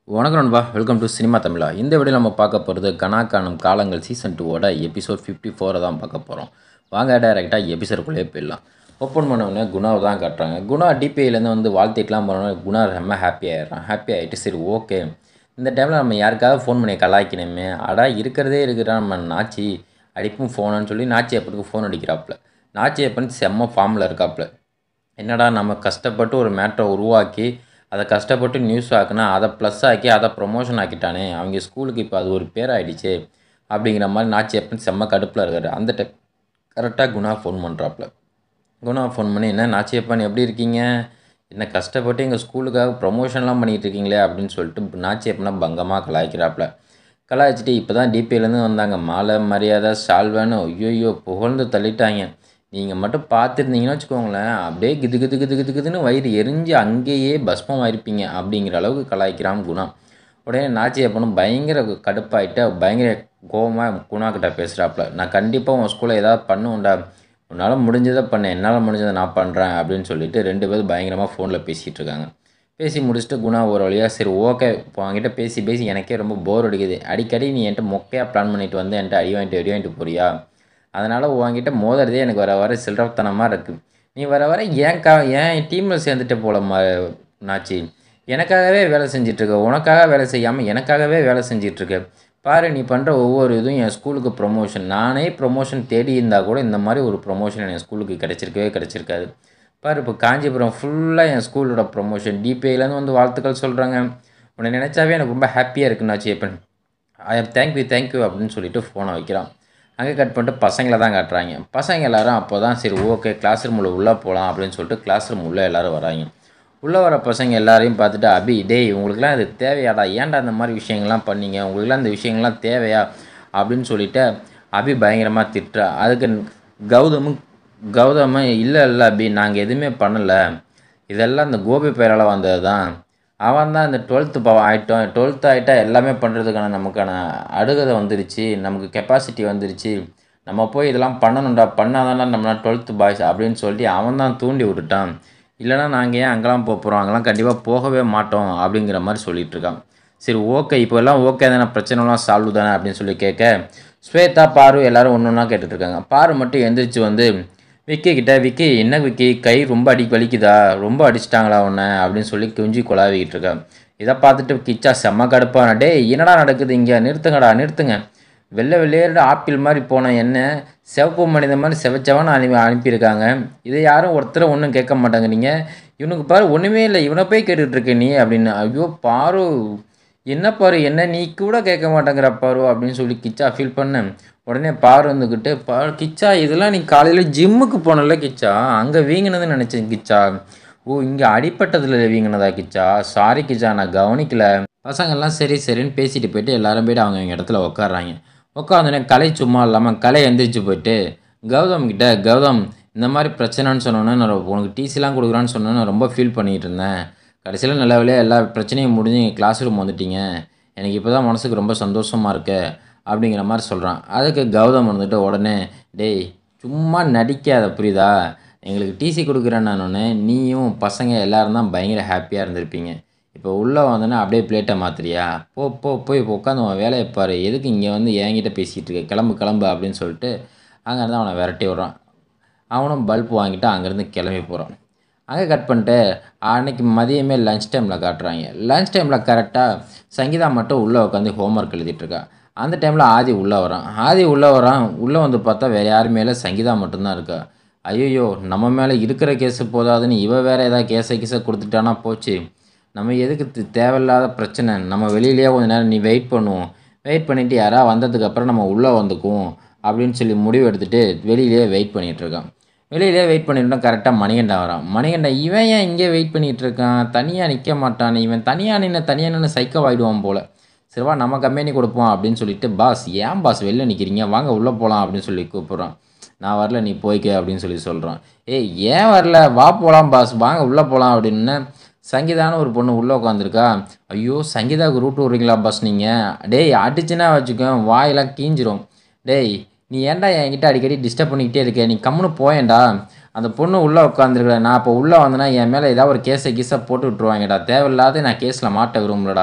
வணக்கம் நண்பா welcome to cinema தமிழா இந்த வீடியோ நம்ம பார்க்க போகிறது கனா காணும் காலங்கள் சீசன் டூவோட எபிசோட் ஃபிஃப்டி ஃபோரை தான் பார்க்க போகிறோம் வாங்க டைரெக்டாக எபிசோடுக்குள்ளே போயிடலாம் ஓப்பன் பண்ண உடனே குணாவை தான் காட்டுறாங்க குணா டிபிஐலேருந்து வந்து வாழ்த்திட்டுலாம் போனோடனே குணா ரொம்ப ஹாப்பி ஆயிடுறான் ஹாப்பி ஆகிட்டு சரி ஓகே இந்த டைமில் நம்ம யாருக்காவது ஃபோன் பண்ணி கலாய்க்கணுமே அடா இருக்கிறதே இருக்கிறா நம்ம நாச்சி அடிப்பும் ஃபோனுன்னு சொல்லி நாச்சி அப்பனுக்கு ஃபோன் அடிக்கிறாப்புல நாச்சி அப்பன் செம்ம ஃபார்மில் இருக்காப்புல என்னடா நம்ம கஷ்டப்பட்டு ஒரு மேட்டரை உருவாக்கி அதை கஷ்டப்பட்டு நியூஸ் ஆக்குனா அதை ப்ளஸ் ஆக்கி அதை ப்ரொமோஷன் ஆக்கிட்டானே அவங்க ஸ்கூலுக்கு இப்போ அது ஒரு பேர் ஆயிடுச்சு அப்படிங்கிற மாதிரி நாச்சி எப்பன்னு செம்ம கடுப்பில் இருக்காரு அந்த டைம் கரெக்டாக குணா ஃபோன் பண்ணுறாப்புல குணா ஃபோன் பண்ணி என்ன நாச்சியப்பன் எப்படி இருக்கீங்க என்ன கஷ்டப்பட்டு எங்கள் ஸ்கூலுக்காக ப்ரொமோஷன்லாம் பண்ணிகிட்டு இருக்கீங்களே அப்படின்னு சொல்லிட்டு நாச்சியப்பனை பங்கமாக கலாய்க்கிறாப்புல கலாய்ச்சிட்டு இப்போ தான் டிபியிலேருந்து வந்தாங்க மாலை மரியாதை சால்வேன்னு ஐயோ புகழ்ந்து தள்ளிட்டாங்க நீங்கள் மட்டும் பார்த்துருந்தீங்கன்னு வச்சுக்கோங்களேன் அப்படியே கிது கிது கிது கிது கிதுன்னு வயிறு எரிஞ்சு அங்கேயே பஸ்மம் ஆயிருப்பீங்க அப்படிங்கிற அளவுக்கு கலாய்க்கிறான் குணா உடனே நாச்சியப்பனும் பயங்கர கடுப்பாயிட்டு பயங்கர கோபமாக குணா கிட்ட பேசுகிறாப்புல நான் கண்டிப்பாக உன் ஸ்கூலில் ஏதாவது பண்ணுவேன்டா உன்னால் முடிஞ்சதை பண்ண என்னால் முடிஞ்சதை நான் பண்ணுறேன் அப்படின்னு சொல்லிட்டு ரெண்டு பேரும் பயங்கரமாக ஃபோனில் பேசிகிட்டு இருக்காங்க பேசி முடிச்சுட்டு குணா ஒரு வழியாக சரி ஓகே இப்போ அவங்ககிட்ட பேசி பேசி எனக்கே ரொம்ப போர் அடிக்குது அடிக்கடி நீ என்கிட்ட மொக்கையாக பிளான் பண்ணிட்டு வந்து என்கிட்ட அடி வாங்கிட்டு அடி வாங்கிட்டு போறியா அதனால் உங்ககிட்ட மோதுறதே எனக்கு வர வர சில்லறத்தனமாக இருக்குது நீ வர வர ஏன் கா ஏன் டீமில் சேர்ந்துட்டு போல மா நாச்சி எனக்காகவே வேலை செஞ்சிட்ருக்க உனக்காக வேலை செய்யாமல் எனக்காகவே வேலை செஞ்சிட்ருக்க பாரு நீ பண்ணுற ஒவ்வொரு இதுவும் என் ஸ்கூலுக்கு ப்ரொமோஷன் நானே ப்ரொமோஷன் தேடி இருந்தால் கூட இந்த மாதிரி ஒரு ப்ரொமோஷன் என் ஸ்கூலுக்கு கிடச்சிருக்கவே கிடச்சிருக்காது பாரு இப்போ காஞ்சிபுரம் ஃபுல்லாக என் ஸ்கூலோட ப்ரொமோஷன் டிபிஐலேருந்து வந்து வாழ்த்துக்கள் சொல்கிறாங்க உன்னை நினச்சாவே எனக்கு ரொம்ப ஹாப்பியாக இருக்குன்னாச்சு இப்போ ஐ எம் தேங்க்யூ தேங்க்யூ அப்படின்னு சொல்லிட்டு ஃபோனை வைக்கிறான் அங்கே கட் பண்ணிட்டு பசங்களை தான் காட்டுறாங்க பசங்க எல்லாரும் அப்போ தான் சரி ஓகே கிளாஸ் ரூமில் உள்ளே போகலாம் அப்படின்னு சொல்லிட்டு கிளாஸ் ரூம் உள்ளே எல்லோரும் வராங்க உள்ளே வர பசங்க எல்லாரையும் பார்த்துட்டு அபி டேய் உங்களுக்குலாம் இது தேவையாடா ஏன்டா இந்த மாதிரி விஷயங்கள்லாம் பண்ணீங்க உங்களுக்குலாம் இந்த விஷயங்கள்லாம் தேவையா அப்படின்னு சொல்லிட்டு அபி பயங்கரமாக திட்டுறா அதுக்கு கௌதமும் கௌதமும் இல்லை இல்லை அபி நாங்கள் எதுவுமே பண்ணலை இதெல்லாம் இந்த கோபி பெயரால் வந்தது தான் அவன் தான் இந்த டுவெல்த்து ப ஆகிட்டோம் டுவெல்த்து ஆகிட்டா எல்லாமே பண்ணுறதுக்கான நமக்கான அடுகதை வந்துருச்சு நமக்கு கெப்பாசிட்டி வந்துருச்சு நம்ம போய் இதெல்லாம் பண்ணணும்டா பண்ணாதான்டா நம்ம டுவெல்த்து பாய்ஸ் அப்படின்னு சொல்லிட்டு அவன் தான் தூண்டி விட்டுட்டான் இல்லைனா நாங்கள் ஏன் அங்கெல்லாம் போக போகிறோம் அங்கெல்லாம் கண்டிப்பாக போகவே மாட்டோம் அப்படிங்கிற மாதிரி சொல்லிகிட்டு இருக்கான் சரி ஓகே இப்போ எல்லாம் ஓகே தானே பிரச்சனைலாம் சால்வ் தானே அப்படின்னு சொல்லி கேட்க ஸ்வேதா பாரு எல்லோரும் ஒன்று ஒன்றா கேட்டுட்ருக்காங்க பாரு மட்டும் எந்திரிச்சு வந்து விக்கி கிட்ட விக்கி என்ன விக்கி கை ரொம்ப அடி வலிக்குதா ரொம்ப அடிச்சிட்டாங்களா உன்னை அப்படின்னு சொல்லி குஞ்சு குழாவிக்கிட்டு இருக்கா இதை பார்த்துட்டு கிச்சா செம்ம கடுப்பான டே என்னடா நடக்குது இங்கே நிறுத்துங்கடா நிறுத்துங்க வெள்ளை வெள்ளையோட ஆப்பிள் மாதிரி போன என்ன சிவப்பு மனித மாதிரி செவச்சவன் அனுப்பி அனுப்பியிருக்காங்க இதை யாரும் ஒருத்தரை ஒன்றும் கேட்க மாட்டாங்க நீங்கள் இவனுக்கு பாரு ஒன்றுமே இல்லை இவனை போய் கேட்டுட்ருக்க நீ அப்படின்னு ஐயோ பாரு என்ன பாரு என்ன நீ கூட கேட்க மாட்டேங்கிற பாரு அப்படின்னு சொல்லி கிச்சா ஃபீல் பண்ணேன் உடனே பாரு வந்துக்கிட்டு பாரு கிச்சா இதெல்லாம் நீ காலையில் ஜிம்முக்கு போனல கிச்சா அங்கே வீங்கினதுன்னு நினச்சேன் கிச்சா ஓ இங்கே அடிப்பட்டதில் வீங்கினதா கிச்சா சாரி கிச்சா நான் கவனிக்கல பசங்கள்லாம் சரி சரின்னு பேசிட்டு போயிட்டு எல்லாரும் போய்ட்டு அவங்க எங்கள் இடத்துல உட்காடுறாங்க உட்காந்தோடனே கலை சும்மா இல்லாமல் கலை எந்திரிச்சு போயிட்டு கௌதம் கிட்ட கௌதம் இந்த மாதிரி பிரச்சனைன்னு சொன்னோன்னே நான் உனக்கு டிசிலாம் கொடுக்குறான்னு சொன்னோன்னு நான் ரொம்ப ஃபீல் பண்ணிகிட்டு இருந்தேன் கடைசியில் நல்ல வேலையாக எல்லா பிரச்சனையும் முடிஞ்சு எங்கள் கிளாஸ் ரூம் வந்துட்டீங்க எனக்கு இப்போ தான் மனசுக்கு ரொம்ப சந்தோஷமாக இருக்கு அப்படிங்கிற மாதிரி சொல்கிறான் அதுக்கு கௌதம் வந்துட்டு உடனே டேய் சும்மா நடிக்காத புரியுதா எங்களுக்கு டிசி கொடுக்குறேன் நான் நீயும் பசங்க எல்லோரும் தான் பயங்கர ஹாப்பியாக இருந்திருப்பீங்க இப்போ உள்ளே வந்தோன்னே அப்படியே பிளேட்டை மாத்திரியா போ போ போய் உட்காந்து உன் வேலையை பாரு எதுக்கு இங்கே வந்து என்கிட்ட பேசிகிட்டு இருக்க கிளம்பு கிளம்பு அப்படின்னு சொல்லிட்டு அங்கேருந்து அவனை விரட்டி விட்றான் அவனும் பல்ப் வாங்கிட்டு அங்கேருந்து கிளம்பி போகிறான் அங்கே கட் பண்ணிட்டு அன்னைக்கு மதியமே லஞ்ச் டைமில் காட்டுறாங்க லஞ்ச் டைமில் கரெக்டாக சங்கீதா மட்டும் உள்ளே உட்காந்து ஹோம்ஒர்க் எழுதிட்டுருக்கா அந்த டைமில் ஆதி உள்ளே வரான் ஆதி உள்ளே வரான் உள்ளே வந்து பார்த்தா வேறு யாருமே இல்லை சங்கீதா மட்டும்தான் இருக்கா ஐயோ நம்ம மேலே இருக்கிற கேஸு போதாதுன்னு இவ வேறு ஏதாவது கேஸை கீஸை கொடுத்துட்டானா போச்சு நம்ம எதுக்கு தேவையில்லாத பிரச்சனை நம்ம வெளியிலேயே கொஞ்ச நேரம் நீ வெயிட் பண்ணுவோம் வெயிட் பண்ணிவிட்டு யாராவது வந்ததுக்கப்புறம் நம்ம உள்ளே வந்துக்குவோம் அப்படின்னு சொல்லி முடிவு எடுத்துகிட்டு வெளியிலேயே வெயிட் பண்ணிகிட்ருக்கான் வெளியிலே வெயிட் பண்ணிட்டோம் கரெக்டாக மணிகண்டா வரான் மணிகண்டா இவன் ஏன் இங்கே வெயிட் பண்ணிகிட்டு இருக்கான் தனியாக நிற்க மாட்டான் இவன் தனியாக நின்று தனியாக நின்று சைக்கோ ஆகிடுவான் போல் சரிவா நம்ம கம்பெனி கொடுப்போம் அப்படின்னு சொல்லிட்டு பாஸ் ஏன் பாஸ் வெளில நிற்கிறீங்க வாங்க உள்ளே போகலாம் அப்படின்னு சொல்லி கூப்பிட்றான் நான் வரல நீ போய்க்க அப்படின்னு சொல்லி சொல்கிறான் ஏய் ஏன் வரல வா போகலாம் பாஸ் வாங்க உள்ளே போகலாம் அப்படின்னு சங்கீதான ஒரு பொண்ணு உள்ளே உட்காந்துருக்கா ஐயோ சங்கீதாவுக்கு ரூட் விட்றீங்களா பாஸ் நீங்கள் டேய் அடிச்சுன்னா வச்சுக்கோ வாயெல்லாம் கீஞ்சிரும் டேய் நீ ஏன்டா என்கிட்ட அடிக்கடி டிஸ்டர்ப் பண்ணிக்கிட்டே இருக்க நீ கம்முன்னு போயேன்டா அந்த பொண்ணு உள்ளே உட்காந்துருக்கல நான் இப்போ உள்ளே வந்தேன்னா என் மேலே ஏதாவது ஒரு கேஸை கீஸை போட்டு விட்ருவாங்கடா தேவையில்லாத நான் கேஸில் மாட்ட விரும்பலடா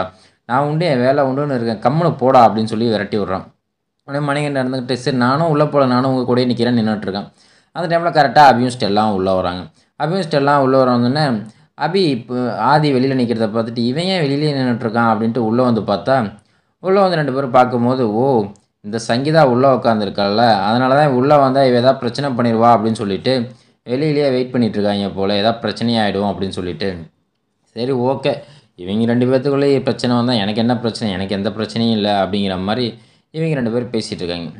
நான் உண்டு என் வேலை உண்டுன்னு இருக்கேன் கம்முனு போடா அப்படின்னு சொல்லி விரட்டி விட்றான் உடனே மணிகண்டன் இருந்துக்கிட்டு சரி நானும் உள்ளே போகல நானும் உங்கள் கூடயே நிற்கிறேன் நின்றுட்டுருக்கேன் அந்த டைமில் கரெக்டாக அபியும் ஸ்டெல்லாம் உள்ளே வராங்க அபியும் ஸ்டெல்லாம் உள்ளே வந்தோடனே அபி இப்போ ஆதி வெளியில் நிற்கிறத பார்த்துட்டு இவன் ஏன் வெளியிலே நின்றுட்டுருக்கான் அப்படின்ட்டு உள்ளே வந்து பார்த்தா உள்ளே வந்து ரெண்டு பேரும் பார்க்கும்போது ஓ இந்த சங்கீதா உள்ளே உட்காந்துருக்கால அதனால தான் உள்ளே வந்தால் இவ ஏதாவது பிரச்சனை பண்ணிடுவா அப்படின்னு சொல்லிட்டு வெளியிலேயே வெயிட் பண்ணிட்டு இருக்காங்க போல் ஏதாவது பிரச்சனையாயிடும் அப்படின்னு சொல்லிட்டு சரி ஓகே இவங்க ரெண்டு பேர்த்துக்குள்ளேயே பிரச்சனை வந்தால் எனக்கு என்ன பிரச்சனை எனக்கு எந்த பிரச்சனையும் இல்லை அப்படிங்கிற மாதிரி இவங்க ரெண்டு பேரும் பேசிகிட்டு இருக்காங்க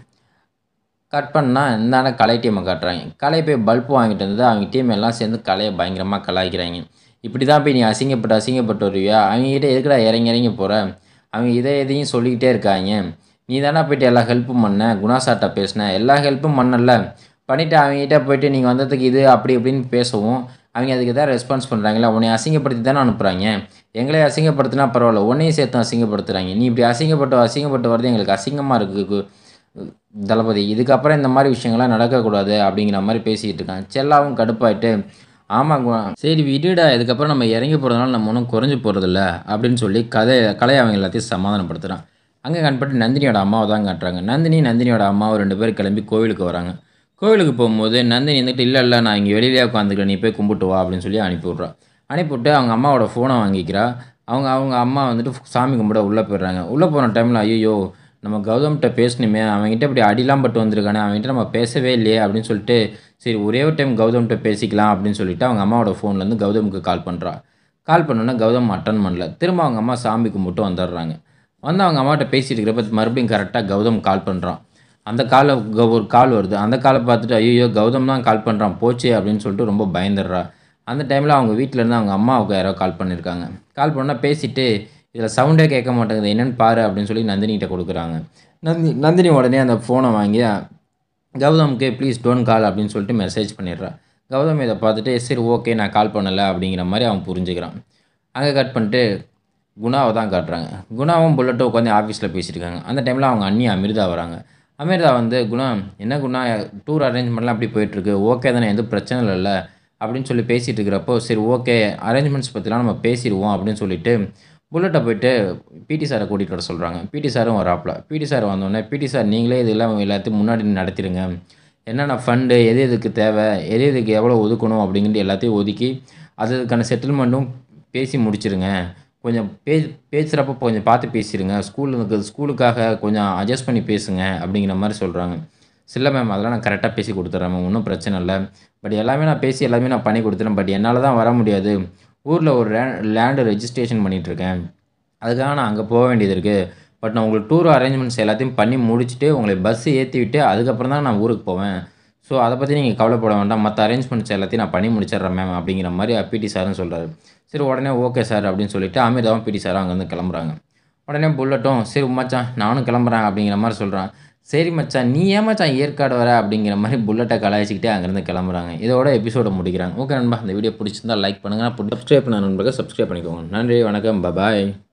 கட் பண்ணால் இந்தாண்ட கலை டீமை காட்டுறாங்க கலை போய் பல்ப் வாங்கிட்டு வந்து அவங்க டீம் எல்லாம் சேர்ந்து கலையை பயங்கரமாக கலாய்க்கிறாங்க இப்படி தான் போய் நீ அசிங்கப்பட்டு அசிங்கப்பட்டு வருவியா அவங்ககிட்ட எதுக்குடா இறங்கி இறங்கி போகிற அவங்க இதை எதையும் சொல்லிக்கிட்டே இருக்காங்க நீ தானே போயிட்டு எல்லா ஹெல்ப்பும் பண்ண குணாசாட்டை பேசின எல்லா ஹெல்ப்பும் பண்ணல பண்ணிவிட்டு அவங்ககிட்ட போயிட்டு நீங்கள் வந்ததுக்கு இது அப்படி இப்படின்னு பேசவும் அவங்க அதுக்கு தான் ரெஸ்பான்ஸ் பண்ணுறாங்களா உன்னை அசிங்கப்படுத்தி தானே அனுப்புகிறாங்க எங்களே அசிங்கப்படுத்தினா பரவாயில்ல உன்னையும் சேர்த்து அசிங்கப்படுத்துகிறாங்க நீ இப்படி அசிங்கப்பட்டு அசிங்கப்பட்டு வரது எங்களுக்கு அசிங்கமாக இருக்குது தளபதி இதுக்கப்புறம் இந்த மாதிரி விஷயங்கள்லாம் நடக்கக்கூடாது அப்படிங்கிற மாதிரி பேசிக்கிட்டு இருக்கான் செல்லாவும் கடுப்பாயிட்டு ஆமாம் குணா சரி விடுடா இதுக்கப்புறம் நம்ம இறங்கி போகிறதுனால நம்ம ஒன்றும் குறைஞ்சி போகிறதில்ல அப்படின்னு சொல்லி கதை கலையை அவங்க எல்லாத்தையும் சமாதானப்படுத்துகிறான் அங்கே கண்பட்டு நந்தினியோட அம்மாவை தான் காட்டுறாங்க நந்தினி நந்தினியோட அம்மாவை ரெண்டு பேரும் கிளம்பி கோவிலுக்கு வராங்க கோவிலுக்கு போகும்போது நந்தினி வந்துட்டு இல்லை இல்லை நான் இங்கே வெளியிலே உட்காந்துக்கிறேன் நீ போய் கும்பிட்டு வா அப்படின்னு சொல்லி அனுப்பி விட்றான் அனுப்பிவிட்டு அவங்க அம்மாவோட ஃபோனை வாங்கிக்கிறா அவங்க அவங்க அம்மா வந்துட்டு சாமி கும்பிட உள்ளே போயிடுறாங்க உள்ளே போன டைமில் ஐயோ நம்ம கௌதம்கிட்ட பேசணுமே அவன்கிட்ட இப்படி அடிலாம் பட்டு வந்திருக்கானே அவன்கிட்ட நம்ம பேசவே இல்லையே அப்படின்னு சொல்லிட்டு சரி ஒரே ஒரு டைம் கௌதம்கிட்ட பேசிக்கலாம் அப்படின்னு சொல்லிட்டு அவங்க அம்மாவோட ஃபோன்லேருந்து கௌதமுக்கு கால் பண்ணுறா கால் பண்ணோன்னே கௌதம் அட்டன் பண்ணல திரும்ப அவங்க அம்மா சாமி கும்பிட்டு வந்துடுறாங்க வந்து அவங்க அம்மாட்ட பேசிட்டு இருக்கிறப்ப மறுபடியும் கரெக்டாக கௌதம் கால் பண்ணுறான் அந்த காலை ஒரு கால் வருது அந்த காலை பார்த்துட்டு ஐயோ கௌதம் தான் கால் பண்ணுறான் போச்சே அப்படின்னு சொல்லிட்டு ரொம்ப பயந்துடுறா அந்த டைமில் அவங்க வீட்டிலேருந்து அவங்க அம்மாவுக்கு யாரோ கால் பண்ணியிருக்காங்க கால் பண்ணால் பேசிவிட்டு இதில் சவுண்டே கேட்க மாட்டேங்குது என்னென்னு பாரு அப்படின்னு சொல்லி நந்தினிகிட்ட கொடுக்குறாங்க நந்தி நந்தினி உடனே அந்த ஃபோனை வாங்கி கௌதம்க்கு ப்ளீஸ் டோன்ட் கால் அப்படின்னு சொல்லிட்டு மெசேஜ் பண்ணிடுறா கௌதம் இதை பார்த்துட்டு சரி ஓகே நான் கால் பண்ணலை அப்படிங்கிற மாதிரி அவன் புரிஞ்சுக்கிறான் அங்கே கட் பண்ணிட்டு குணாவை தான் காட்டுறாங்க குணாவும் புல்லட்டும் உட்காந்து ஆஃபீஸில் பேசிட்டு இருக்காங்க அந்த டைமில் அவங்க அண்ணி அமிர்தா வராங்க அமிர்தா வந்து குணா என்ன குணா டூர் அரேஞ்ச்மெண்ட்லாம் அப்படி போயிட்டுருக்கு ஓகே தானே எந்த பிரச்சனை இல்லைல்ல அப்படின்னு சொல்லி பேசிகிட்டு இருக்கிறப்போ சரி ஓகே அரேஞ்ச்மெண்ட்ஸ் பற்றிலாம் நம்ம பேசிடுவோம் அப்படின்னு சொல்லிட்டு புல்லட்டை போயிட்டு பிடி சாரை கூட்டிகிட்டு வர சொல்கிறாங்க பிடி சாரும் வராப்புல பிடி சார் வந்தோடனே பிடி சார் நீங்களே இதெல்லாம் எல்லாத்தையும் முன்னாடி நடத்திடுங்க என்னென்ன ஃபண்டு எது எதுக்கு தேவை எது எதுக்கு எவ்வளோ ஒதுக்கணும் அப்படிங்கிறது எல்லாத்தையும் ஒதுக்கி அதுக்கான செட்டில்மெண்ட்டும் பேசி முடிச்சிருங்க கொஞ்சம் பே பேசுகிறப்ப கொஞ்சம் பார்த்து பேசிடுங்க ஸ்கூலுக்கு ஸ்கூலுக்காக கொஞ்சம் அட்ஜஸ்ட் பண்ணி பேசுங்க அப்படிங்கிற மாதிரி சொல்கிறாங்க சில மேம் அதெல்லாம் நான் கரெக்டாக பேசி கொடுத்துட்றேன் மேம் ஒன்றும் பிரச்சனை இல்லை பட் எல்லாமே நான் பேசி எல்லாமே நான் பண்ணி கொடுத்துறேன் பட் என்னால் தான் வர முடியாது ஊரில் ஒரு லேண்டு ரெஜிஸ்ட்ரேஷன் பண்ணிகிட்ருக்கேன் அதுக்காக நான் அங்கே போக வேண்டியது இருக்குது பட் நான் உங்களுக்கு டூர் அரேஞ்ச்மெண்ட்ஸ் எல்லாத்தையும் பண்ணி முடிச்சுட்டு உங்களை பஸ்ஸு ஏற்றி விட்டு அதுக்கப்புறம் தான் நான் ஊருக்கு போவேன் ஸோ அதை பற்றி நீங்கள் கவலைப்பட வேண்டாம் மற்ற அரேஞ்ச்மெண்ட்ஸ் எல்லாத்தையும் நான் பண்ணி முடிச்சிடுறேன் மேம் அப்படிங்கிற மாதிரி பிடி சாரும் சொல்கிறாரு சரி உடனே ஓகே சார் அப்படின்னு சொல்லிட்டு அமிர்தாவும் பிடி சாரும் அங்கேருந்து கிளம்புறாங்க உடனே புல்லட்டும் சரி மச்சான் நானும் கிளம்புறேன் அப்படிங்கிற மாதிரி சொல்கிறான் சரி மச்சான் நீ ஏன் மச்சான் ஏற்காடு வர அப்படிங்கிற மாதிரி புல்லட்டை கலாய்ச்சிக்கிட்டே அங்கேருந்து கிளம்புறாங்க இதோட எபிசோட முடிக்கிறாங்க ஓகே நண்பா இந்த வீடியோ பிடிச்சிருந்தா லைக் பண்ணுங்கள் சப்ஸ்கிரைப் பண்ண நண்பர்கள் சப்ஸ்கிரைப் பண்ணிக்கோங்க நன்றி வணக்கம் பபாய்